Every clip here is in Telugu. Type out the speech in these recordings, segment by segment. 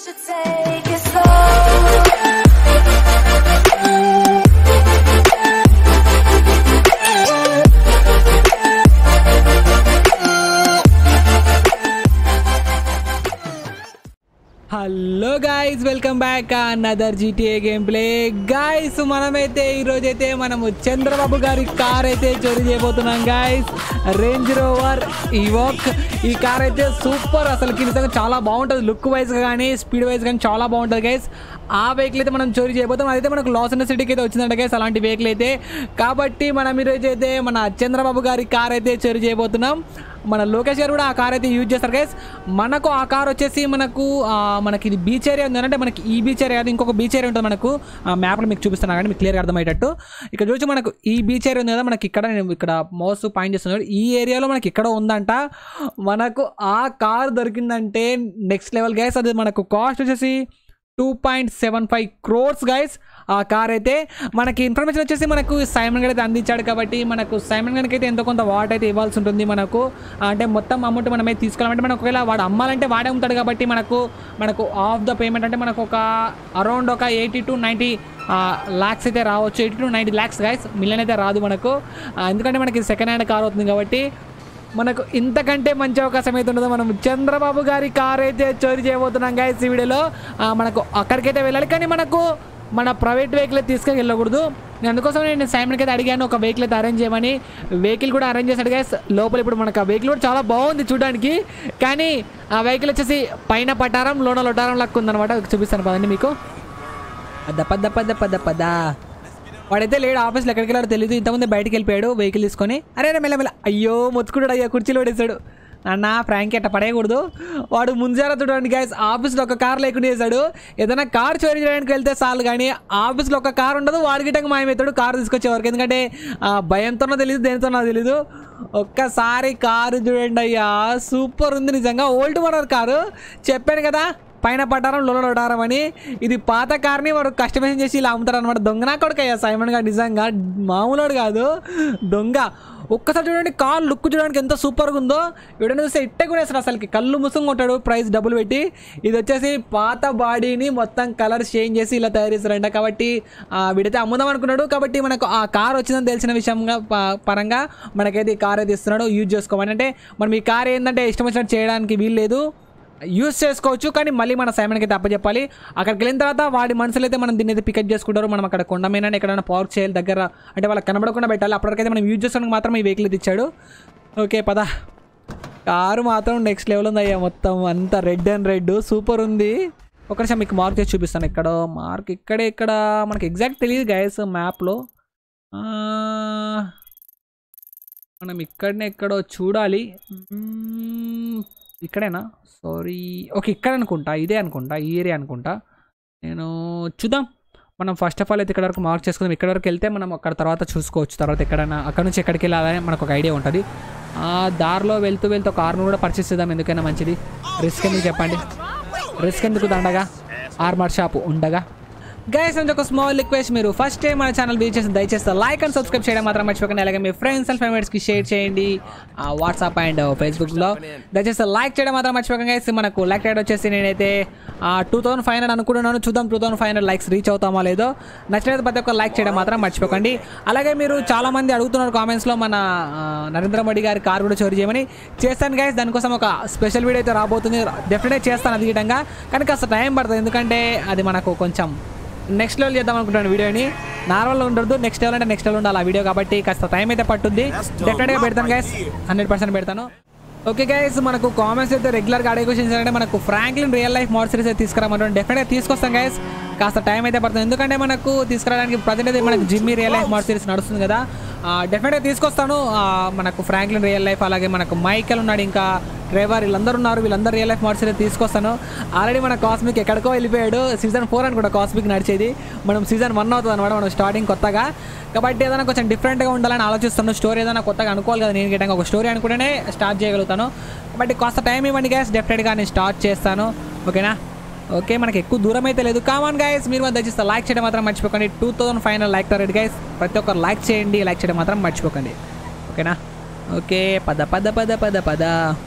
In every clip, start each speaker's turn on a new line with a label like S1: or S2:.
S1: should take it slow.
S2: Hello guys welcome back another GTA game play guys మనమైతే ఈరోజు అయితే మనము చంద్రబాబు గారి కార్ అయితే చోరీ చేయబోతున్నాం గాయ్స్ రేంజ్ రోవర్ ఈవోక్ ఈ కార్ అయితే సూపర్ అసలు నిజంగా చాలా బాగుంటుంది లుక్ వైజ్ కానీ స్పీడ్ వైజ్ కానీ చాలా బాగుంటుంది గైస్ ఆ వెహికల్ అయితే మనం చోరీ చేయబోతాం అదైతే మనకు లాస్ అండ్ సిటీకి అయితే వచ్చిందంట గైస్ అలాంటి వెహికల్ అయితే కాబట్టి మనం ఈరోజు అయితే మన చంద్రబాబు గారి కార్ అయితే చోరీ చేయబోతున్నాం మన లోకేష్ గారు కూడా ఆ కార్ అయితే యూజ్ చేస్తారు గైస్ మనకు ఆ కార్ వచ్చేసి మనకు ఆ, మనకి ఇది బీచ్ ఏరియా ఉంది అంటే మనకి ఈ బీచ్ ఏరియా కాదు, ఇంకొక బీచ్ ఏరియా ఉంటుంది మనకు ఆ మ్యాప్లో మీకు చూపిస్తున్నా కానీ మీకు క్లియర్గా అర్థమయ్యేటట్టు ఇక్కడ చూసి మనకు ఈ బీచ్ ఏరియా ఉంది కదా మనకి ఇక్కడ నేను ఇక్కడ మౌస్ పాయింట్ చేస్తున్నాడు ఈ ఏరియాలో మనకి ఇక్కడ ఉందంట మనకు ఆ కార్ దొరికిందంటే నెక్స్ట్ లెవెల్ గైస్ అది మనకు కాస్ట్ వచ్చేసి two point seven five crores guys ఆ కార్ అయితే మనకి ఇన్ఫర్మేషన్ వచ్చేసి మనకు సైమన్ గడ్ అయితే అందించాడు కాబట్టి మనకు సైమన్ గడ్కి అయితే ఎంతో కొంత వాట్ అయితే ఇవ్వాల్సి ఉంటుంది మనకు అంటే మొత్తం అమౌంట్ మనమే తీసుకోవాలంటే మనకు ఒకవేళ వాడు అమ్మాలంటే వాడే అమ్ముతాడు కాబట్టి మనకు మనకు ఆఫ్ ద పేమెంట్ అంటే మనకు ఒక అరౌండ్ ఒక ఎయిటీ టు నైంటీ ల్యాక్స్ అయితే రావచ్చు eighty to ninety lakhs guys million అయితే రాదు మనకు ఆ, ఎందుకంటే మనకి సెకండ్ హ్యాండ్ కార్ అవుతుంది కాబట్టి మనకు ఇంతకంటే మంచి అవకాశం అయితే ఉండదు మనం చంద్రబాబు గారి కార్ అయితే చోరీ చేయబోతున్నాం గాయస్ ఈ వీడియోలో ఆ, మనకు అక్కడికైతే వెళ్ళాలి కానీ మనకు మన ప్రైవేట్ వెహికల్ అయితే తీసుకొని వెళ్ళకూడదు నేను అందుకోసం నేను సైమన్కి అయితే అడిగాను ఒక వెహికల్ అయితే అరేంజ్ చేయమని వెహికల్ కూడా అరేంజ్ చేశాడు గైస్ లోపల ఇప్పుడు మనకు ఆ వెహికల్ కూడా చాలా బాగుంది చూడడానికి కానీ ఆ వెహికల్ వచ్చేసి పైన పటారం లోన లొటారం లెక్క ఉందన్నమాట చూపిస్తాను పదండి మీకు పద పద పద పద పద వాడైతే లేడు ఆఫీస్లో ఎక్కడికి వెళ్ళాడో తెలియదు ఇంతకుముందే బయటికి వెళ్ళిపోయాడు వెహికల్ తీసుకొని అరే అరే మెల్ల మెల్ల అయ్యో మొత్తుకున్నాడు అయ్యా కుర్చీలో పడేశాడు అన్న ఫ్రాంక్ ఎట్ట పడేయకూడదు వాడు ముంజారా చూడండి గ్యాస్ ఆఫీస్లో ఒక కార్ లేకుండా చేశాడు ఏదైనా కార్ చోరీ చేయడానికి వెళ్తే చాలు కానీ ఆఫీస్లో ఒక కార్ ఉండదు వాడి గిట్టంగా మాయమవుతాడు కారు తీసుకొచ్చేవారికి ఎందుకంటే ఆ, భయంతోనో తెలియదు దేనితోనో తెలియదు ఒక్కసారి కారు చూడండి అయ్యా సూపర్ ఉంది నిజంగా ఓల్డ్ ఓనర్ కారు చెప్పాను కదా పైన పట్టారం లోన లొటారం అని ఇది పాత కార్ని వాడు కస్టమైజ్ చేసి ఇలా అమ్ముతారు అనమాట దొంగనా కొడుకయ్యా సైమన్ గారు నిజంగా మామూలుడు కాదు దొంగ ఒక్కసారి చూడండి కార్ లుక్ చూడడానికి ఎంత సూపర్గా ఉందో ఎవడైనా చూస్తే ఇట్టే కూడా వేస్తాడు అసలుకి కళ్ళు ముసుగు ఉంటాడు ప్రైస్ డబ్బులు పెట్టి ఇది వచ్చేసి పాత బాడీని మొత్తం కలర్ చేంజ్ చేసి ఇలా తయారు చేస్తారంట కాబట్టి ఆ, వీడైతే అమ్ముదాం అనుకున్నాడు కాబట్టి మనకు ఆ కార్ వచ్చిందని తెలిసిన విషయంగా ప- పరంగా మనకైతే ఈ కార్ అయితే ఇస్తున్నాడు యూజ్ చేసుకోమని అంటే మనం ఈ కార్ ఏంటంటే ఇష్టం వచ్చినట్టు చేయడానికి వీలు లేదు యూస్ చేసుకోవచ్చు కానీ మళ్ళీ మన సైమన్కి అయితే అప్పచెప్పాలి అక్కడికి వెళ్ళిన తర్వాత వాడి మనుషులు అయితే మనం దీన్ని అయితే పికప్ చేసుకుంటారు మనం అక్కడ కొండ మీద ఎక్కడైనా పార్క్ చేయాలి దగ్గర అంటే వాళ్ళకి కనబడకుండా పెట్టాలి అప్పటికైతే మనం యూజ్ చేసుకోవడానికి మాత్రం ఈ వెహికల్ అయితే ఇచ్చాడు ఓకే పద కారు మాత్రం నెక్స్ట్ లెవెల్ ఉంది అయ్యా మొత్తం అంతా రెడ్ అండ్ రెడ్ సూపర్ ఉంది ఒక నిమిషం మీకు మార్క్ చేసి చూపిస్తాను ఇక్కడ మార్క్ ఇక్కడే ఇక్కడ మనకి ఎగ్జాక్ట్ తెలియదు గైస్ మ్యాప్లో మనం ఇక్కడనే ఎక్కడో చూడాలి మ్మ్, ఇక్కడేనా సారీ ఓకే ఇక్కడ అనుకుంటా ఇదే అనుకుంటా ఈ ఏరియా అనుకుంటా నేను చూద్దాం మనం ఫస్ట్ ఆఫ్ ఆల్ అయితే ఇక్కడ వరకు మార్క్ చేసుకుందాం ఇక్కడ వరకు వెళ్తే మనం అక్కడ తర్వాత చూసుకోవచ్చు తర్వాత ఎక్కడైనా అక్కడ నుంచి ఎక్కడికి వెళ్ళాలని మనకు ఒక ఐడియా ఉంటుంది ఆ దారిలో వెళ్తూ వెళ్తూ కార్ను కూడా పర్చేస్ చేద్దాం ఎందుకైనా మంచిది రిస్క్ ఎందుకు చెప్పండి రిస్క్ ఎందుకు దండగా ఆర్మర్ షాప్ ఉండగా గైస్ నుంచి ఒక స్మాల్ రిక్వెస్ట్ మీరు ఫస్ట్ టైం మన ఛానల్ విజిట్ చేసి దయచేసి లైక్ అండ్ సబ్స్క్రైబ్ చేయడం మాత్రం మర్చిపోకండి అలాగే మీ ఫ్రెండ్స్ అండ్ ఫ్యామిలీస్కి షేర్ చేయండి వాట్సాప్ అండ్ ఫేస్బుక్లో దయచేసి లైక్ చేయడం మాత్రం మర్చిపోకండి గైస్ మనకు లైక్ రేట్ వచ్చేసి నేనైతే టూ థౌసండ్ ఫైవ్ హండ్రెడ్ అనుకుంటున్నాను చూద్దాం two thousand five hundred likes reach అవుతామా లేదో నచ్చినట్టు ప్రతి ఒక్క లైక్ చేయడం మాత్రం మర్చిపోకండి అలాగే మీరు చాలా మంది అడుగుతున్నారు కామెంట్స్లో మన ఆ, నరేంద్ర మోడీ గారి కార్ కూడా చోరీ చేయమని చేస్తాను గైస్ దానికోసం ఒక స్పెషల్ వీడియో అయితే రాబోతుంది డెఫినెట్గా చేస్తాను అది గిటంగా కానీ కాస్త టైం పడుతుంది ఎందుకంటే అది మనకు కొంచెం నెక్స్ట్ లెవెల్ చేద్దాం అనుకుంటున్నాను వీడియోని నార్మల్ ఉండదు నెక్స్ట్ లెవెల్ అంటే నెక్స్ట్ లెవెల్ ఉండాలి ఆ వీడియో కాబట్టి కాస్త టైం అయితే పట్టుద్ది డెఫినెట్గా పెడతాను గైస్ హండ్రెడ్ పర్సెంట్ పెడతాను ఓకే గైస్ మనకు కామెంట్స్ అయితే రెగ్యులర్గా అడిగే క్వశ్చన్స్ అంటే మనకు Franklin real life mode series అయితే తీసుకురామంటాం డెఫినెట్గా తీసుకొస్తాం గైస్ కాస్త టైం అయితే పడుతుంది ఎందుకంటే మనకు తీసుకురావడానికి ప్రజెంట్ అయితే మనకు Jimmy real life mode series నడుస్తుంది కదా డెఫినెట్గా తీసుకొస్తాను ఆ, మనకు ఫ్రాంక్లిన్ రియల్ లైఫ్ అలాగే మనకు మైకెల్ ఉన్నాడు ఇంకా ట్రేవర్ వీళ్ళందరూ ఉన్నారు వీళ్ళందరూ రియల్ లైఫ్ మోడ్స్ అయితే తీసుకొస్తాను ఆల్రెడీ మన కాస్మిక్ ఎక్కడికో వెళ్ళిపోయాడు సీజన్ ఫోర్ అని కూడా కాస్మిక్ నడిచేది మనం సీజన్ వన్ అవుతుంది అనమాట మనం స్టార్టింగ్ కొత్తగా కాబట్టి ఏదైనా కొంచెం డిఫరెంట్గా ఉండాలని ఆలోచిస్తాను స్టోరీ ఏదైనా కొత్తగా అనుకోవాలి కదా నేను గిట్టంగా ఒక స్టోరీ అనుకుంటేనే స్టార్ట్ చేయగలుగుతాను కాబట్టి కాస్త టైం ఇవ్వండి గ్యాస్ డెఫినెట్గా నేను స్టార్ట్ చేస్తాను ఓకేనా ఓకే మనకి ఎక్కువ దూరం అయితే లేదు కామన్ గైస్ మీరు మాత్రం దయచేస్తే లైక్ చేయడం మాత్రం మర్చిపోకండి two thousand five hundred like target guys ప్రతి ఒక్కరు లైక్ చేయండి లైక్ చేయడం మాత్రం మర్చిపోకండి ఓకేనా ఓకే పద పద పద పద పద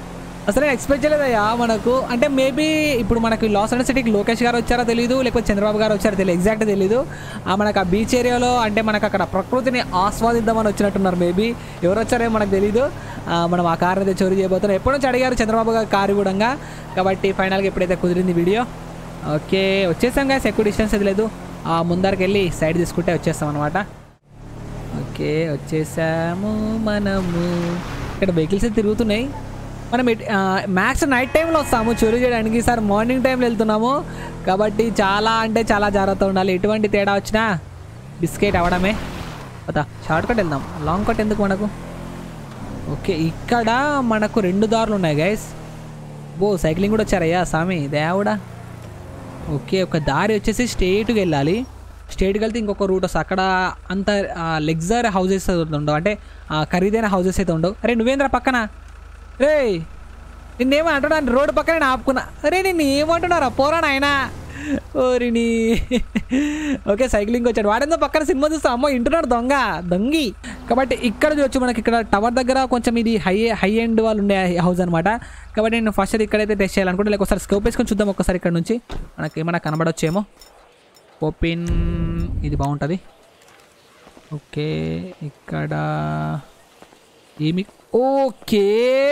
S2: అసలు నేను ఎక్స్పెక్ట్ చేయలేదయ్యా మనకు అంటే మేబీ ఇప్పుడు మనకి లాస్ అండ్ సిటీకి లోకేష్ గారు వచ్చారో తెలియదు లేకపోతే చంద్రబాబు గారు వచ్చారో తెలియదు ఎగ్జాక్ట్ తెలియదు ఆ మనకు ఆ బీచ్ ఏరియాలో అంటే మనకు అక్కడ ప్రకృతిని ఆస్వాదిద్దామని వచ్చినట్టున్నారు మేబీ ఎవరు వచ్చారో మనకు తెలియదు ఆ, మనం ఆ కార్ అయితే చోరీ చేయబోతున్నాం ఎప్పటి నుంచి అడిగారు చంద్రబాబు గారు కారు కూడా కాబట్టి ఫైనల్గా ఎప్పుడైతే కుదిరింది వీడియో ఓకే వచ్చేసాం గాయస్ ఎక్కువ డిస్టెన్స్ అది లేదు ఆ ముందరికి వెళ్ళి సైడ్ తీసుకుంటే వచ్చేస్తాం అనమాట ఓకే వచ్చేసాము మనము ఇక్కడ వెహికల్స్ తిరుగుతున్నాయి మనం మ్యాక్స్ నైట్ టైంలో వస్తాము చోరీ చేయడానికి సార్ మార్నింగ్ టైంలో వెళ్తున్నాము కాబట్టి చాలా అంటే చాలా జాగ్రత్త ఉండాలి ఎటువంటి తేడా వచ్చినా బిస్కెట్ అవడమే పదా షార్ట్ కట్ వెళ్దాం లాంగ్ కట్ ఎందుకు మనకు ఓకే ఇక్కడ మనకు రెండు దారులు ఉన్నాయి గైస్ బో సైక్లింగ్ కూడా వచ్చారయ్యా స్వామి దేవుడా ఓకే ఒక దారి వచ్చేసి స్ట్రేట్గా వెళ్ళాలి స్ట్రేట్కి వెళ్తే ఇంకొక రూట్ వస్తుంది అక్కడ అంత లెగ్జర్ హౌసెస్ ఉండవు అంటే ఆ, ఖరీదైన హౌసెస్ అయితే ఉండవు అరే నువ్వేంద్రా పక్కన రే నిన్నేమో అంటున్నాను రోడ్డు పక్కన నేను ఆపుకున్నా అరే నిన్ను ఏమంటున్నారా పోరా నాయనా ఓరిని ఓకే సైక్లింగ్ వచ్చాడు వాడేందో పక్కన సినిమా చూస్తా అమ్మో ఇంటున్నాడు దొంగ దొంగి కాబట్టి ఇక్కడ చూడొచ్చు మనకి ఇక్కడ టవర్ దగ్గర కొంచెం ఇది హై హై ఎండ్ వాళ్ళు ఉండే హౌస్ అనమాట కాబట్టి నేను ఫస్ట్ అది ఇక్కడైతే టెస్ట్ చేయాలనుకుంటే లేక ఒకసారి స్కోప్ వేసుకొని చూద్దాం ఒకసారి ఇక్కడ నుంచి మనకి ఏమైనా కనబడొచ్చేమో ఓపెన్ ఇది బాగుంటుంది ఓకే ఇక్కడ ఏమి ఓకే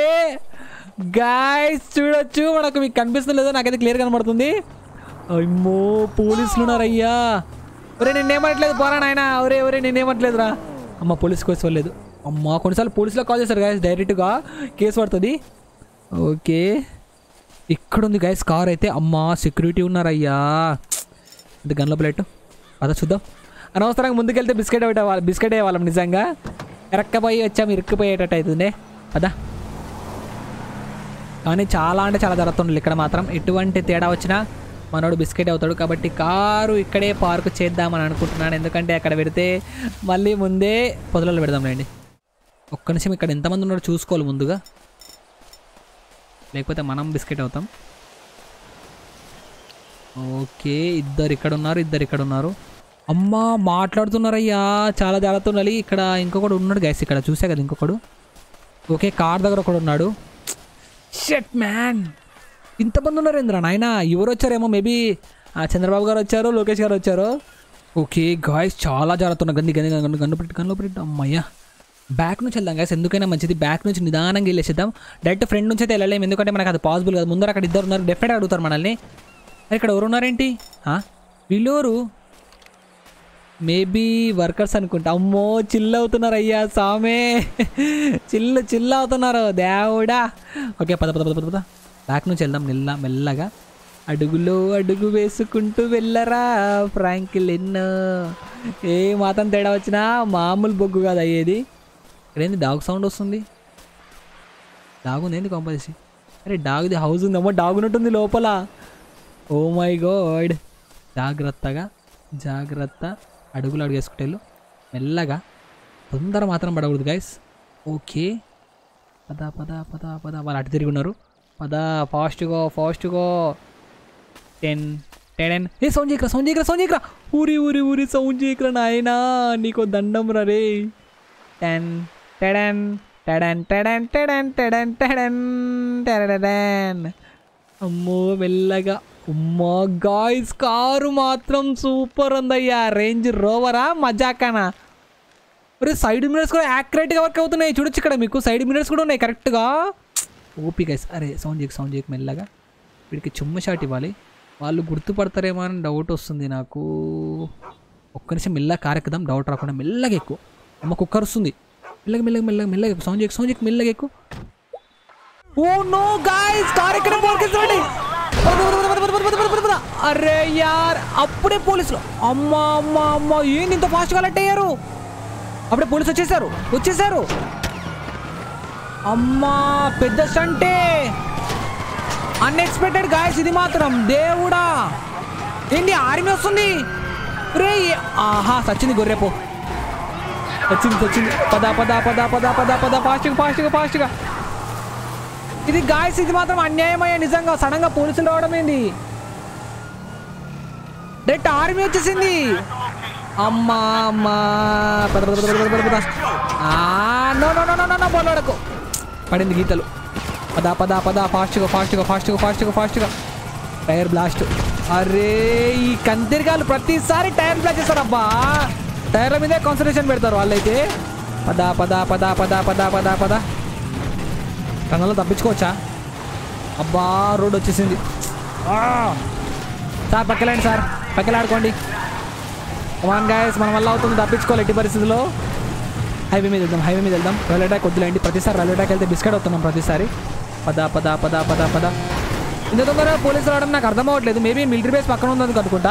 S2: గాయస్ చూడొచ్చు మనకు మీకు కనిపిస్తుంది లేదో నాకైతే క్లియర్ కనబడుతుంది అమ్మో పోలీసులు ఉన్నారయ్యా ఒరే నేనేమట్లేదు పోరా నాయన ఒరే ఒరే నేనేమట్లేదురా అమ్మ పోలీస్ కేసు వెళ్ళలేదు అమ్మ కొన్నిసార్లు పోలీసులో కాల్ చేస్తారు గాయస్ డైరెక్ట్గా కేసు పడుతుంది ఓకే ఇక్కడ ఉంది గాయస్ కార్ అయితే అమ్మ సెక్యూరిటీ ఉన్నారయ్యా ఇది గన్ల ప్లేట్ అదా చూద్దాం అనవసరంగా ముందుకెళ్తే బిస్కెట్ ఒకటి బిస్కెట్ వాళ్ళం నిజంగా ఎరక్కపోయి వచ్చాము ఇరుక్కుపోయేటట్టు అవుతుంది అదా కానీ చాలా అంటే చాలా జరుగుతుంది ఇక్కడ మాత్రం ఎటువంటి తేడా వచ్చినా మనోడు బిస్కెట్ అవుతాడు కాబట్టి కారు ఇక్కడే పార్క్ చేద్దామని అనుకుంటున్నాను ఎందుకంటే అక్కడ పెడితే మళ్ళీ ముందే పొదలలో పెడదాంలేండి ఒక్క నిమిషం ఇక్కడ ఎంతమంది ఉన్నారో చూసుకోవాలి ముందుగా లేకపోతే మనం బిస్కెట్ అవుతాం ఓకే ఇద్దరు ఇక్కడ ఉన్నారు ఇద్దరు ఇక్కడ ఉన్నారు అమ్మా మాట్లాడుతున్నారయ్యా చాలా జాగ్రత్త ఉండాలి ఇక్కడ ఇంకొకడు ఉన్నాడు గైస్ ఇక్కడ చూసా కదా ఇంకొకడు ఓకే కార్ దగ్గర ఒకడు ఉన్నాడు షెట్ మ్యాన్ ఇంతమంది ఉన్నారు ఏంద్రా నాయన ఎవరు వచ్చారేమో మేబీ చంద్రబాబు గారు వచ్చారు లోకేష్ గారు వచ్చారు ఓకే గాయస్ చాలా జాగ్రత్త ఉన్నారు గంది గంది గన్ను గన్ను పెట్టి గన్ను పెట్టి అమ్మయ్యా బ్యాక్ నుంచి వెళ్దాం గాయస్ ఎందుకైనా మంచిది బ్యాక్ నుంచి నిదానంగా వెళ్ళేసేద్దాం డైరెక్ట్ ఫ్రంట్ నుంచి అయితే వెళ్ళలేము ఎందుకంటే మనకు అది పాసిబుల్ కాదు ముందర అక్కడ ఇద్దరు ఉన్నారు డెఫినెట్గా అడుగుతారు మనల్ని అరే, ఇక్కడ ఎవరు ఉన్నారేంటి ఆ? వీళ్ళెవరు మేబీ వర్కర్స్ అనుకుంటా అమ్మో చిల్ అవుతున్నారు అయ్యా సామే చిల్లు చిల్ అవుతున్నారు దేవుడా ఓకే పద పద పద పద పద బ్యాక్ నుంచి వెళ్దాం మెల్ల మెల్లగా అడుగులో అడుగు వేసుకుంటూ వెళ్ళరా ఫ్రాంక్లిన్ ఏ మాత్రం తేడా వచ్చినా మామూలు బొగ్గు కాదు అయ్యేది ఇక్కడేంది డాగ్ సౌండ్ వస్తుంది డాగ్ ఉంది ఏంది కంపల్సరీ అరే డాగ్ది హౌస్ ఉందమ్మో డాగ్ ఉన్నట్టుంది లోపల ఓ మై గాడ్ జాగ్రత్తగా జాగ్రత్త అడుగులు అడుగేసుకుంటే వెళ్ళు. మెల్లగా తొందర మాత్రం పడకూడదు గైస్ ఓకే పద పద పద పద వాళ్ళు అటు తిరిగి ఉన్నారు పద ఫాస్ట్గా ఫాస్ట్గా టెన్ టెన్ ఏ సౌండ్ చేయకరా సౌండ్ చేయకరా సౌండ్ చేయకరా ఊరి ఊరి ఊరి సౌండ్ చేయకరా నాయనా నీకు దండం రా రే టెన్ టెడన్ టెడన్ టెడన్ టెడన్ టెడన్ టెడన్ టెడన్ అమ్మో మెల్లగా అమ్మా గాయస్ కారు మాత్రం సూపర్ ఉందయ్యా రేంజ్ రోవరా మజాకానా ఒరే సైడ్ మిరర్స్ కూడా యాక్యురేట్గా వర్క్ అవుతున్నాయి చూడొచ్చు ఇక్కడ మీకు సైడ్ మిరర్స్ కూడా ఉన్నాయి కరెక్ట్గా ఓపీ గైస్ అరే సౌండ్ చేయకు సౌండ్ చేయకు మెల్లగా వీడికి చుమ్మ షాట్ ఇవ్వాలి వాళ్ళు గుర్తుపడతారేమో అని డౌట్ వస్తుంది నాకు ఒక్క నిమిషం మెల్లగా కార్ ఎక్కుదాం డౌట్ రాకుండా మెల్లగా ఎక్కువ అమ్మ కుక్కర్ వస్తుంది మెల్లగా మెల్లగా మెల్లగా మెల్లగా ఎక్కువ సౌండ్ చేయకు సౌండ్ చేయకు మెల్లగా ఎక్కువ ఓ నో గాయ్స్ కార్ ఎక్కడ పోర్కిస్తాండి అరే యార్ అప్పుడే పోలీసులు అమ్మా అమ్మా అమ్మా ఏంది ఇంత ఫాస్ట్గా అలర్ట్ అయ్యారు అప్పుడే పోలీసు వచ్చేసారు వచ్చేసారు అమ్మా పెద్ద స్టంటే అన్ఎక్స్పెక్టెడ్ గాయస్ ఇది మాత్రం దేవుడా ఏంటి ఆర్మీ వస్తుంది రే ఆహా సచ్చింది గొర్రెపో వచ్చింది వచ్చింది పద పద పద పద పద పద ఫాస్ట్గా ఫాస్ట్గా ఫాస్ట్గా ఇది గాయస్ ఇది మాత్రం అన్యాయమయ్యే నిజంగా సడన్ గా పోలీసులు రావడం ఏంది డైరెక్ట్ ఆర్మీ వచ్చేసింది అమ్మా అమ్మా పద పద పద పద పద పద ఆ, no no no no no no బోలడకు పడింది గీతలు పదా పదా పదా ఫాస్ట్గా ఫాస్ట్గా ఫాస్ట్గా ఫాస్ట్గా ఫాస్ట్గా టైర్ బ్లాస్ట్ అరే ఈ కందిరిగాలు ప్రతిసారి టైర్ బ్లాస్ట్ చేస్తారు అబ్బా టైర్ల మీదే కాన్సన్ట్రేషన్ పెడతారు వాళ్ళైతే పదా పదా పదా పదా పదా పదా పదా టన్నలో తప్పించుకోవచ్చా అబ్బా రోడ్ వచ్చేసింది ఆ! సార్ పక్కలేండి సార్ పక్కలాడుకోండి వన్ గాయస్ మన వల్ల అవుతుంది తప్పించుకోవాలి ఎట్టి పరిస్థితుల్లో హైవే మీద వెళ్దాం హైవే మీద వెళ్దాం రైల్వే ట్రాక్ వద్దులేండి ప్రతిసారి రైల్వే ట్రాక్ వెళ్తే బిస్కెట్ అవుతున్నాం ప్రతిసారి పద పద పద పద పద ఇంత తొందరగా పోలీసులు రావడం నాకు అర్థం అవ్వట్లేదు మేబీ మిలిటరీ బేస్ పక్కన ఉంది అనుకుంటా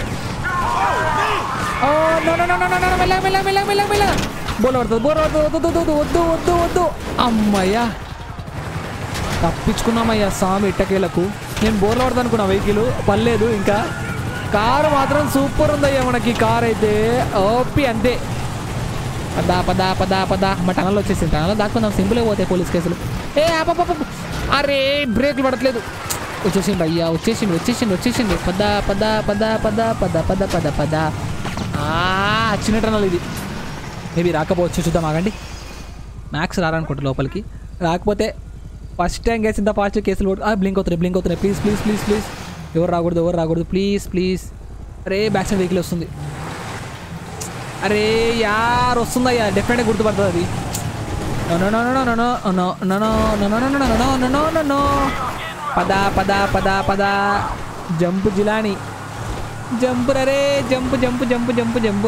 S2: oh no no no no no no మెల్లగా మెల్లగా మెల్లగా మెల్లగా మెల్లగా బోల్ పడుతుంది బోల్ పడుతుంది వద్దు వద్దు వద్దు వద్దు వద్దు అమ్మయ్యా తప్పించుకున్నామయ్యా స్వామి ఇట్టకేలకు నేను బోర్లు పడతా అనుకున్నా వెహికల్ పర్లేదు ఇంకా కారు మాత్రం సూపర్ ఉందయ్యా మనకి కార్ అయితే ఓపి అంతే పదా పదా పదా పదా మా టనల్ వచ్చేసింది టనల్ దాక్కుందాం సింపుల్ పోతాయి పోలీస్ కేసులు ఏ ఆప అరే బ్రేక్లు పడట్లేదు వచ్చేసిండు అయ్యా వచ్చేసిండు వచ్చేసిండు వచ్చేసిండు పద పద పద పద పద పద పద పద ఆ, చిన్న టనల్ ఇది మేబీ రాకపోవచ్చు చూద్దాం ఆగండి మ్యాక్స్ రారనుకుంటా లోపలికి రాకపోతే ఫస్ట్ టైం కేసు ఇంత ఫాస్ట్ కేసులు కొట్టు బ్లింక్ అవుతున్నాయి బ్లింక్ అవుతున్నాయి ప్లీజ్ ప్లీజ్ ప్లీజ్ ప్లీజ్ ఎవరు రాకూడదు ఎవరు రాకూడదు ప్లీజ్ ప్లీజ్ అరే బ్యాక్ సైడ్ వెహికల్ వస్తుంది అరే యార్ వస్తుందయ్యా డెఫినెట్గా గుర్తుపడుతుంది అది no no no no no no no no no no no no no no no no no పద పద పద పద జంపు జిలాని జంపు రే jump jump jump jump jump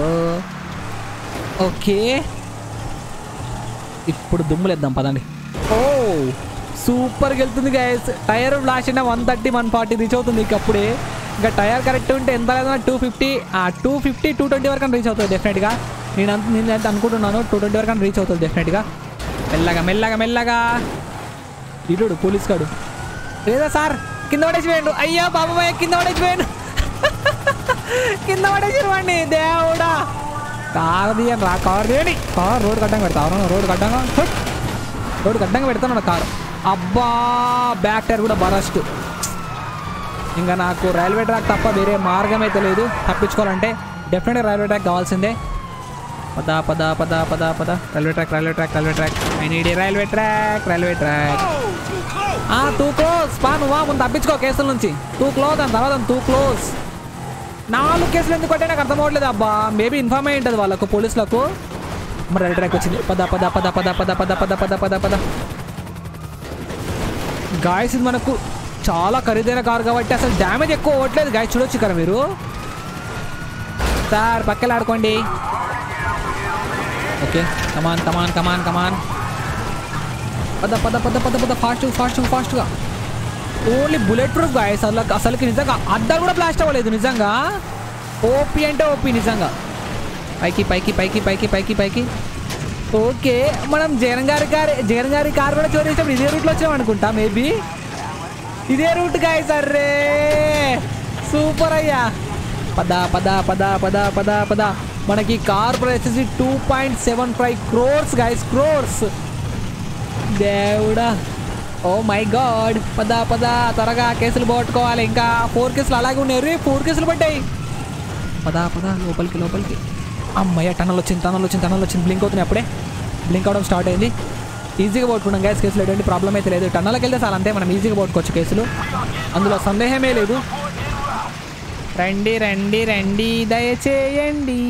S2: okay ఇప్పుడు దుమ్ములేద్దాం పదండి ఓ సూపర్గా వెళ్తుంది గైస్ టైర్ బ్లాస్ట్ అయినా one thirty one forty reach అవుతుంది ఇక అప్పుడే ఇంకా టైర్ కరెక్ట్ ఉంటే ఎంత లేదా టూ ఫిఫ్టీ ఆ టూ ఫిఫ్టీ టూ ట్వంటీ వరకు రీచ్ అవుతుంది డెఫినెట్గా నేను అంత నేను అయితే అనుకుంటున్నాను టూ ట్వంటీ వరకు రీచ్ అవుతుంది డెఫినెట్గా మెల్లగా మెల్లగా మెల్లగా ఇడు పోలీస్ కాడు లేదా సార్ కింద పడేసి వేయండు అయ్యా బాబాయ్ కింద పడేసి వేయండు కింద పడేసి వాడిని దేవుడా కారు తీయండి రా కారు తీయండి కారు రోడ్ కట్టంగా పెడతా అవునా రోడ్ కట్టంగా హుట్. రోడ్ కట్టంగా పెడతాను కారు అబ్బా బ్యాక్ టైర్ కూడా బరస్ట్ ఇంకా నాకు రైల్వే ట్రాక్ తప్ప వేరే మార్గం అయితే లేదు తప్పించుకోవాలంటే డెఫినెట్గా రైల్వే ట్రాక్ కావాల్సిందే పద పద పద పద పద railway track railway track railway track I need a railway track railway track ఆ టూ క్లోజ్ పా నువ్వా ముందు తప్పించుకో కేసుల నుంచి టూ క్లోజ్ దాని తర్వాత టూ క్లోజ్ నాలుగు కేసులు ఎందుకు అంటే నాకు అర్థం అవ్వట్లేదు అబ్బా మేబీ ఇన్ఫార్మ్ అయి ఉంటుంది వాళ్ళకు పోలీసులకు మరి రైల్వే ట్రాక్ వచ్చింది పద పద పద పద పద పద పద పద పద పద గాయస్ ఇది మనకు చాలా ఖరీదైన కారు కాబట్టి అసలు డ్యామేజ్ ఎక్కువ అవ్వట్లేదు గాయస్ చూడొచ్చు కదా మీరు సార్ పక్కన ఆడుకోండి ఓకే కమాన్ కమాన్ కమాన్ కమాన్ పద పద పద పద పద ఫాస్ట్ ఫాస్ట్ ఫాస్ట్గా ఓన్లీ బుల్లెట్ ప్రూఫ్ గాయస్ అసలు అసలుకి నిజంగా అద్దాలు కూడా బ్లాస్ట్ అవ్వలేదు నిజంగా ఓపీ అంటే ఓపీ నిజంగా పైకి పైకి పైకి పైకి పైకి పైకి ఓకే మనం జగన్ గారి కార్ జగన్ గారి కార్ కూడా చోరీ చేసినప్పుడు ఇదే రూట్లో వచ్చాం అనుకుంటా మేబీ ఇదే రూట్ గాయస్ అర్రే సూపర్ అయ్యా పద పద పద పద పద పద మనకి కార్ ప్రైస్ వచ్చేసి two point seven five crores guys crores దేవుడా ఓ మై గాడ్ పద పద త్వరగా కేసులు పోగొట్టుకోవాలి ఇంకా ఫోర్ కేసులు అలాగే ఉన్నాయి రే ఫోర్ కేసులు పడ్డాయి పద పద లోపలికి లోపలికి అమ్మయ్య టనల్ వచ్చింది టనల్ వచ్చింది టనల్ వచ్చింది బ్లింక్ అవుతున్నాయి అప్పుడే బ్లింక్ అవడం స్టార్ట్ అయింది ఈజీగా పట్టుకున్నాం గ్యాస్ కేసులు ఎటువంటి ప్రాబ్లం అయితే లేదు టన్నల్కి వెళ్తే చాలా అంతే మనం ఈజీగా పట్టుకోవచ్చు కేసులు అందులో సందేహమే లేదు రండి రండి రండి దయచేయండి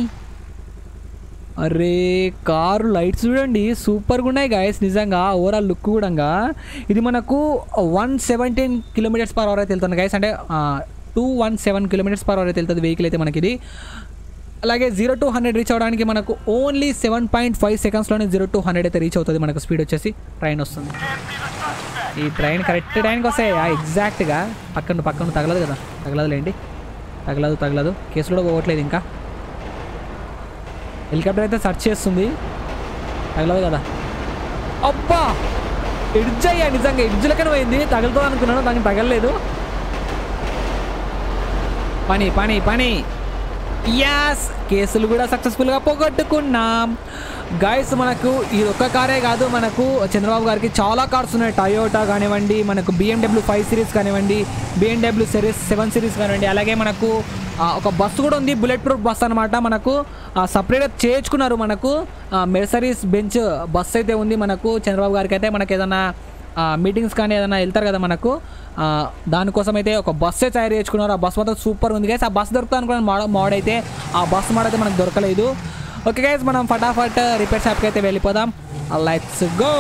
S2: అరే కారు లైట్స్ చూడండి సూపర్గా ఉన్నాయి గాయస్ నిజంగా ఓవరాల్ లుక్ కూడా ఇది మనకు one seventeen kilometres per hour అయితే వెళ్తుంది గాయస్ అంటే two one seven kilometres per hour అయితే వెళ్తుంది వెహికల్ అయితే మనకి ఇది అలాగే జీరో టు హండ్రెడ్ రీచ్ అవ్వడానికి మనకు ఓన్లీ సెవెన్ పాయింట్ ఫైవ్ సెకండ్స్లోనే జీరో టు హండ్రెడ్ అయితే రీచ్ అవుతుంది మనకు స్పీడ్ వచ్చేసి ట్రైన్ వస్తుంది ఈ ట్రైన్ కరెక్ట్ టైంకి వస్తాయి ఎగ్జాక్ట్గా పక్కన పక్కన తగలదు కదా తగలదులేండి తగలదు తగలదు కేసులు కూడా పోవట్లేదు ఇంకా హెలికాప్టర్ అయితే సెర్చ్ చేస్తుంది తగలదు కదా అబ్బా ఎడ్జ్ అయ్యా నిజంగా ఎడ్జ్లకనే పోయింది తగులుతుంది అనుకున్నాను దానికి తగలలేదు పని పని పని యాస్ కేసులు కూడా సక్సెస్ఫుల్గా పోగొట్టుకున్నాం గైస్ మనకు ఈ ఒక్క కారే కాదు మనకు చంద్రబాబు గారికి చాలా కార్స్ ఉన్నాయి టయోటా కానివ్వండి మనకు బిఎండబ్ల్యూ ఫైవ్ సిరీస్ కానివ్వండి బిఎండబ్ల్యూ సిరీస్ సెవెన్ సిరీస్ కానివ్వండి అలాగే మనకు ఆ, ఒక బస్సు కూడా ఉంది బుల్లెట్ ప్రూఫ్ బస్ అనమాట మనకు సపరేట్గా చేర్చుకున్నారు మనకు మెర్సరీస్ బెంచ్ బస్ అయితే ఉంది మనకు చంద్రబాబు గారికి అయితే మనకి ఏదైనా మీటింగ్స్ కానీ ఏదైనా వెళ్తారు కదా మనకు ఆ, దానికోసం అయితే ఒక బస్సే తయారు చేసుకున్నారు ఆ బస్ మొత్తం సూపర్ ఉంది గైస్ ఆ బస్ దొరుకుతా అనుకున్నాను మోడ మోడ్ అయితే ఆ బస్ మోడ్ అయితే మనకు దొరకలేదు ఓకే గైస్ మనం ఫటాఫట్ రిపేర్ షాప్కి అయితే వెళ్ళిపోదాం let's go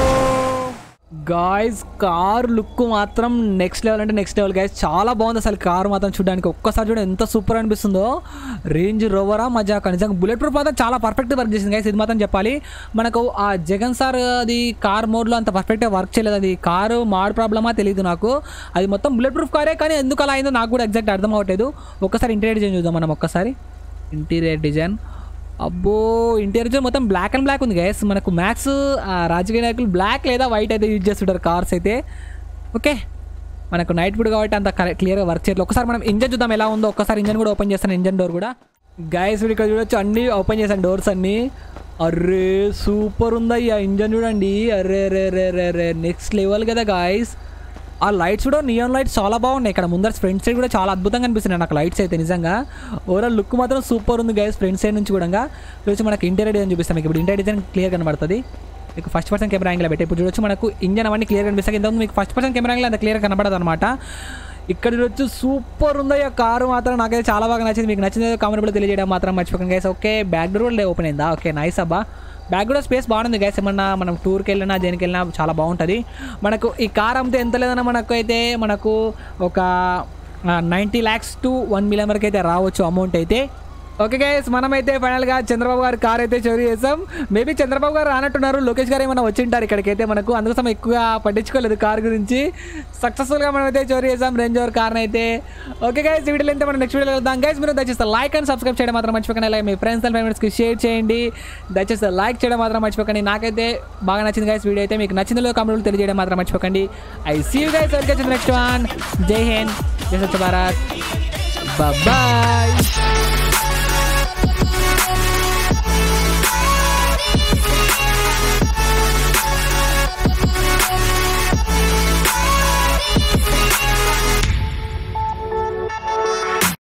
S2: guys car look మాత్రం నెక్స్ట్ లెవెల్ అంటే నెక్స్ట్ లెవెల్ గైస్ చాలా బాగుంది అసలు కార్ మాత్రం చూడడానికి ఒక్కసారి చూడ ఎంత సూపర్ అనిపిస్తుందో రేంజ్ రోవరా మజాక నిజంగా బుల్లెట్ ప్రూఫ్ మాత్రం చాలా పర్ఫెక్ట్ వర్క్ చేసింది గైస్ ఇది మాత్రం చెప్పాలి మనకు ఆ జగన్ సార్ అది కార్ మోడ్లో అంత పర్ఫెక్ట్గా వర్క్ చేయలేదు అది కారు మాడ్ ప్రాబ్లమా తెలియదు నాకు అది మొత్తం బుల్లెట్ ప్రూఫ్ కారే కానీ ఎందుకు అలా అయిందో నాకు కూడా ఎగ్జాక్ట్ అర్థం అవ్వట్లేదు ఒక్కసారి ఇంటీరియర్ డిజైన్ చూద్దాం మనం ఒక్కసారి ఇంటీరియర్ డిజైన్ అబ్బో ఇంటీరియర్ మొత్తం బ్లాక్ అండ్ బ్లాక్ ఉంది గైస్ మనకు మ్యాక్స్ రాజకీయ నాయకులు బ్లాక్ లేదా వైట్ అయితే యూజ్ చేస్తుంటారు కార్స్ అయితే ఓకే మనకు నైట్ పూడ్ కాబట్టి అంత క్లియర్గా వర్క్ చేయట్లేదు ఒకసారి మనం ఇంజన్ చూద్దాం ఎలా ఉందో ఒక్కసారి ఇంజన్ కూడా ఓపెన్ చేస్తాను ఇంజన్ డోర్ కూడా గైస్ ఇక్కడ చూడొచ్చు అన్ని ఓపెన్ చేశాను డోర్స్ అన్ని అర్రే సూపర్ ఉందయ్యా ఇంజన్ చూడండి అర్రే రే రే రే రే నెక్స్ట్ లెవెల్ కదా గాయస్ ఆ లైట్స్ కూడా నియాన్ లైట్స్ చాలా బాగున్నాయి ఇక్కడ ముందర ఫ్రంట్ సైడ్ కూడా చాలా అద్భుతంగా అనిపిస్తున్నాయి నాకు లైట్స్ అయితే నిజంగా ఓవరాల్ లుక్ మాత్రం సూపర్ ఉంది గైస్ ఫ్రంట్ సైడ్ నుంచి కూడా చూసి మనకి ఇంటీరియర్ డిజైన్ చూపిస్తాం మీకు ఇప్పుడు ఇంటీరియర్ డిజైన్ క్లియర్ కనబడుతుంది మీకు ఫస్ట్ పర్సన్ కెమెరా యాంగిల్ పెట్టి ఇప్పుడు చూడొచ్చు మనకు ఇంజన్ అవన్నీ క్లియర్ కనిపిస్తాయి ఇంతకుముందు మీకు ఫస్ట్ పర్సన్ కెమెరా యాంగిల్ అంత క్లియర్ కనబడదు అనమాట ఇక్కడ చూడొచ్చు సూపర్ ఉంది ఆ కారు మాత్రం నాకైతే చాలా బాగా నచ్చింది మీకు నచ్చింది కామెంట్ తెలియజేయడం మాత్రం మర్చిపోకండి గైస్ ఓకే బ్యాక్ డోర్ కూడా ఓపెన్ అయిందా ఓకే నైస్ అబ్బా బ్యాక్ కూడా స్పేస్ బాగుంది గైస్ ఏమన్నా మనం టూర్కి వెళ్ళినా దేనికి వెళ్ళినా చాలా బాగుంటుంది మనకు ఈ కార్ అమ్మితే ఎంత లేదన్నా మనకు అయితే మనకు ఒక ninety lakhs to one million వరకు అయితే రావచ్చు అమౌంట్ అయితే ఓకే గైస్ మనమైతే ఫైనల్గా చంద్రబాబు గారి కార్ అయితే చోరీ చేసాం మేబీ చంద్రబాబు గారు రానట్టున్నారు లోకేష్ గారు ఏమైనా వచ్చింటారు ఇక్కడికైతే మనకు అందుకోసం ఎక్కువగా పట్టించుకోలేదు కార్ గురించి సక్సెస్ఫుల్గా మనం అయితే చోరీ చేసాం రేంజ్ ఓవర్ కార్ని అయితే ఓకే గైస్ వీడియోలో అయితే మనం నెక్స్ట్ వీడియోలో వెళ్దాం గైస్ మీరు దయచేసి లైక్ అండ్ సబ్స్క్రైబ్ చేయడం మాత్రం మర్చిపోకండి అలాగే మీ ఫ్రెండ్స్ అండ్ ఫ్రెండ్స్కి షేర్ చేయండి దయచేసి లైక్ చేయడం మాత్రం మర్చిపోకండి నాకైతే బాగా నచ్చింది గైస్ వీడియో అయితే మీకు నచ్చిందో కామెంట్లు తెలియజేయడం మాత్రం మర్చిపోకండి I see you guys okay next one Jai Hind జై స్వచ్ఛ భారత్ బాయ్